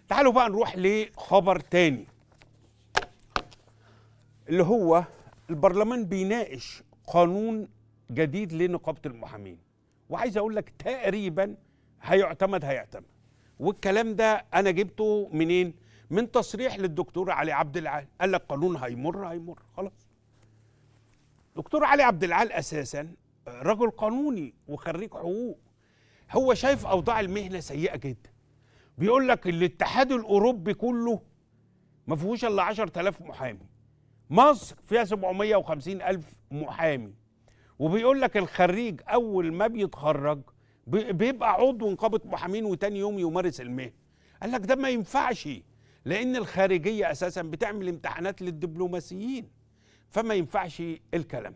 تعالوا بقى نروح لخبر تاني اللي هو البرلمان بيناقش قانون جديد لنقابه المحامين وعايز اقول لك تقريبا هيعتمد هيعتمد والكلام ده انا جبته منين من تصريح للدكتور علي عبد العال قال لك قانون هيمر هيمر خلاص دكتور علي عبد العال اساسا رجل قانوني وخريج حقوق هو شايف اوضاع المهنه سيئه جدا بيقول لك الاتحاد الاوروبي كله ما فيهوش الا 10000 محامي مصر فيها 750 الف محامي وبيقول لك الخريج اول ما بيتخرج بي- بيبقى عضو نقابه محامين وتاني يوم يمارس المهنه قال لك ده ما ينفعش لان الخارجيه اساسا بتعمل امتحانات للدبلوماسيين فما ينفعش الكلام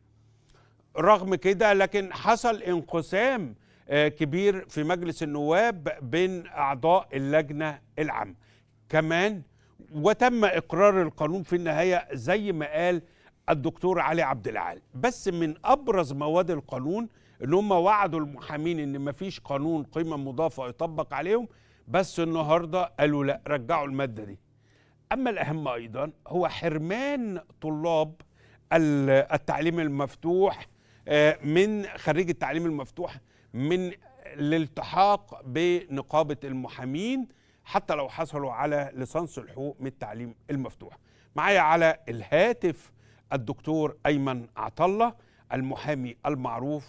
رغم كده لكن حصل انقسام آه، كبير في مجلس النواب بين اعضاء اللجنه العامه كمان وتم اقرار القانون في النهايه زي ما قال الدكتور علي عبد العال بس من ابرز مواد القانون ان هم وعدوا المحامين ان مفيش قانون قيمه مضافه يطبق عليهم بس النهارده قالوا لا رجعوا الماده دي اما الاهم ايضا هو حرمان طلاب ال- التعليم المفتوح آه، من خريج التعليم المفتوح من الالتحاق بنقابه المحامين حتى لو حصلوا على ليسانس الحقوق من التعليم المفتوح معايا على الهاتف الدكتور ايمن عطله المحامي المعروف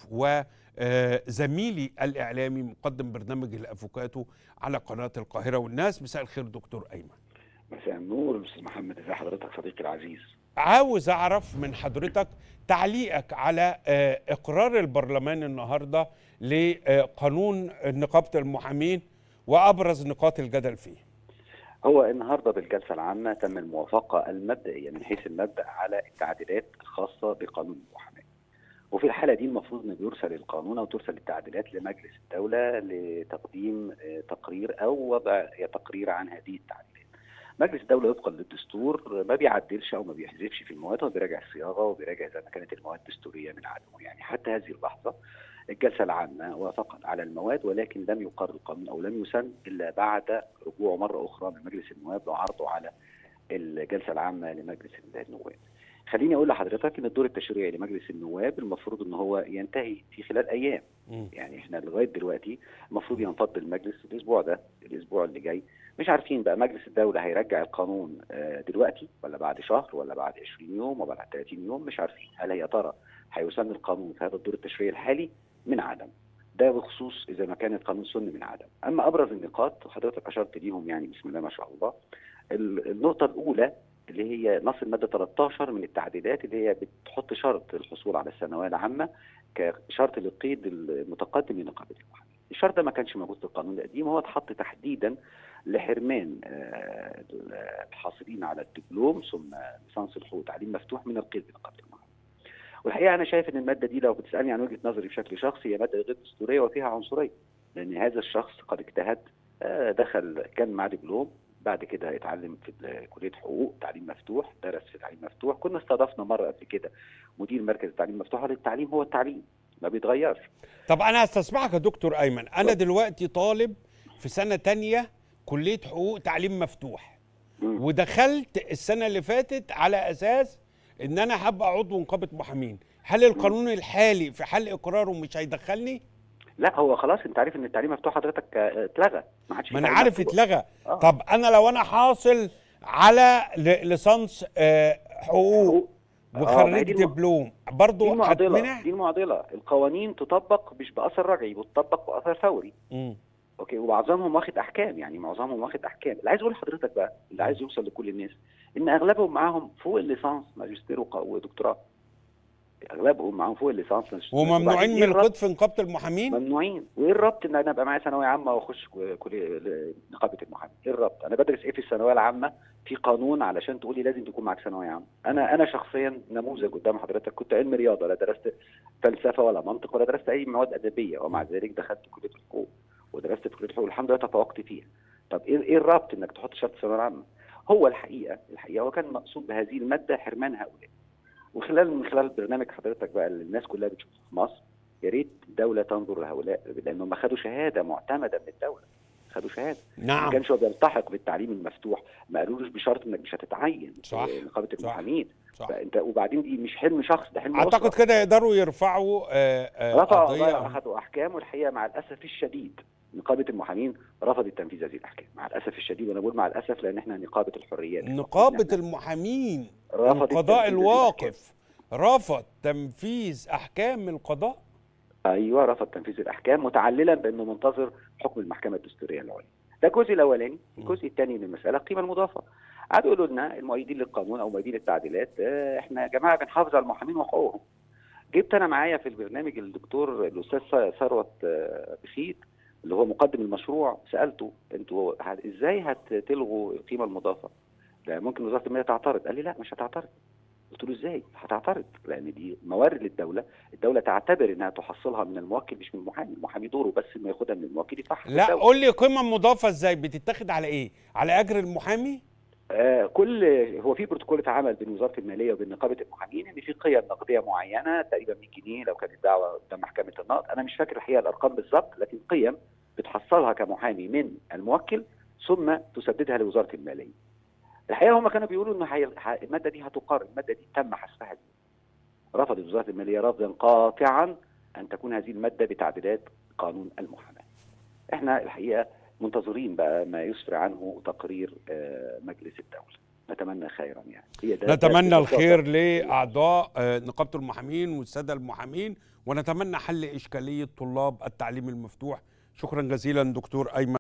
وزميلي الاعلامي مقدم برنامج الافوكاتو على قناه القاهره والناس مساء الخير دكتور ايمن مساء النور استاذ محمد ازي حضرتك صديقي العزيز عاوز اعرف من حضرتك تعليقك على آه، اقرار البرلمان النهارده لقانون نقابه المحامين وابرز نقاط الجدل فيه هو النهارده بالجلسه العامه تم الموافقه المبدئيه من حيث المبدا على التعديلات الخاصه بقانون المحاماه وفي الحاله دي المفروض انه بيرسل القانون او ترسل التعديلات لمجلس الدوله لتقديم آه، تقرير او وضع تقرير عن هذه التعديلات مجلس الدوله وفقا للدستور ما بيعدلش او ما بيحذفش في المواد هو بيراجع الصياغه وبيراجع اذا ما كانت المواد دستوريه من عدمه يعني حتى هذه اللحظه الجلسه العامه وافقت على المواد ولكن لم يقر القانون او لم يسن الا بعد رجوعه مره اخرى من مجلس النواب وعرضه على الجلسه العامه لمجلس النواب. خليني اقول لحضرتك ان الدور التشريعي لمجلس النواب المفروض ان هو ينتهي في خلال ايام مم. يعني احنا لغايه دلوقتي المفروض ينفض المجلس الاسبوع ده الاسبوع اللي جاي مش عارفين بقى مجلس الدوله هيرجع القانون آه، دلوقتي ولا بعد شهر ولا بعد 20 يوم ولا بعد 30 يوم مش عارفين هل يا ترى هيسن القانون في هذا الدور التشريعي الحالي من عدم ده بخصوص اذا ما كان القانون سن من عدم اما ابرز النقاط وحضرتك اشرت ليهم يعني بسم الله ما شاء الله ال- النقطه الاولى اللي هي نص الماده 13 من التعديلات اللي هي بتحط شرط الحصول على الثانويه العامه كشرط للقيد المتقدم لنقابه المحامين. الشرط ده ما كانش موجود في القانون القديم وهو اتحط تحديدا لحرمان آه، الحاصلين على الدبلوم ثم ليسانس الحقوق تعليم مفتوح من القيد بنقابه المحامين. والحقيقه انا شايف ان الماده دي لو بتسالني عن وجهه نظري بشكل شخصي هي ماده غير دستوريه وفيها عنصريه لان هذا الشخص قد اجتهد آه، دخل كان معاه دبلوم بعد كده اتعلم في ال- كليه حقوق تعليم مفتوح درس في تعليم مفتوح كنا استضفنا مره قبل كده مدير مركز التعليم المفتوح قال التعليم هو التعليم ما بيتغيرش طب انا هستسمحك يا دكتور ايمن انا دلوقتي طالب في سنه تانية كليه حقوق تعليم مفتوح مم. ودخلت السنه اللي فاتت على اساس ان انا هبقى عضو نقابه محامين هل القانون الحالي في حل اقراره مش هيدخلني لا هو خلاص انت عارف ان التعليم مفتوح حضرتك آه، اتلغى ما عادش في ما انا تعليم عارف مفتوح. اتلغى آه. طب انا لو انا حاصل على ل- ليسانس آه، حقوق آه، ما هي وخريج دي الم- دبلوم دي برضه المعضله هتمنع دي المعضله القوانين تطبق مش باثر رجعي بتطبق باثر فوري مم. اوكي ومعظمهم واخد احكام يعني معظمهم واخد احكام اللي عايز اقول لحضرتك بقى اللي عايز يوصل لكل الناس ان اغلبهم معاهم فوق الليسانس ماجستير وق- ودكتوراه اغلبهم معاهم فوق الليسانس ماجستير وممنوعين وبعدين من إيه الربط؟ القيد في نقابه المحامين ممنوعين وايه الربط ان انا ابقى معايا ثانويه عامه واخش كو- كليه نقابه المحامين ايه الربط انا بدرس ايه في الثانويه العامه في قانون علشان تقولي لازم تكون معاك ثانويه عامه انا انا شخصيا نموذج قدام حضرتك كنت علم رياضه لا درست فلسفه ولا منطق ولا درست اي مواد ادبيه ومع ذلك دخلت كليه الحقوق ودرست في كليه الحقوق الحمد لله تفوقت فيها طب ايه ايه الربط انك تحط شرط الثانويه العامه هو الحقيقه الحقيقه هو كان مقصود بهذه الماده حرمان هؤلاء وخلال من خلال برنامج حضرتك بقى اللي الناس كلها بتشوفه في مصر يا ريت الدوله تنظر لهؤلاء لانهم خدوا شهاده معتمده من الدوله خدوا شهاده ما نعم كانش هو بيلتحق بالتعليم المفتوح ما قالولوش بشرط انك مش هتتعين صح، في نقابه صح، المحامين صح فانت وبعدين دي مش حلم شخص ده حلم اعتقد أسرة. كده يقدروا يرفعوا آه، آه، رفعوا قضيه قضايا عن- واخدوا احكام والحقيقه مع الاسف الشديد نقابه المحامين رفضت تنفيذ هذه الاحكام مع الاسف الشديد وانا بقول مع الاسف لان احنا نقابه الحريات نقابه المحامين رفضت القضاء تنفيذ هذه الأحكام. الواقف رفض تنفيذ احكام القضاء ايوه رفض تنفيذ الاحكام متعللا بانه منتظر حكم المحكمه الدستوريه العليا ده الجزء الاولاني الجزء الثاني من المساله القيمه المضافه قعدوا يقولوا لنا المؤيدين للقانون او مؤيدين التعديلات آه، احنا يا جماعه بنحافظ على المحامين وحقوقهم جبت انا معايا في البرنامج الدكتور الاستاذ ث- ثروت آه، بخيت اللي هو مقدم المشروع سالته انتوا ه- ازاي هتلغوا القيمه المضافه؟ ده ممكن وزاره الماليه تعترض قال لي لا مش هتعترض قلت له ازاي؟ هتعترض لان دي موارد للدوله، الدوله تعتبر انها تحصلها من الموكل مش من المحامي، المحامي دوره بس انه ياخدها من الموكل يدفعها لا للدولة. قول لي قيمه مضافه ازاي بتتاخد على ايه على اجر المحامي آه كل هو في بروتوكول اتعمل بين وزاره الماليه وبين نقابه المحامين ان في قيم نقديه معينه تقريبا 100 جنيه لو كانت الدعوه قدام محكمه النقد، انا مش فاكر الحقيقه الارقام بالظبط لكن قيم بتحصلها كمحامي من الموكل ثم تسددها لوزاره الماليه. الحقيقه هم كانوا بيقولوا ان هي- ه- الماده دي هتقر الماده دي تم حذفها رفضت وزاره الماليه رفضا قاطعا ان تكون هذه الماده بتعديلات قانون المحاماه. احنا الحقيقه منتظرين بقى ما يسفر عنه تقرير آه، مجلس الدوله. نتمنى خيرا يعني. هي ده نتمنى ده- الخير لاعضاء آه، نقابه المحامين والساده المحامين ونتمنى حل اشكاليه طلاب التعليم المفتوح شكرا جزيلا دكتور ايمن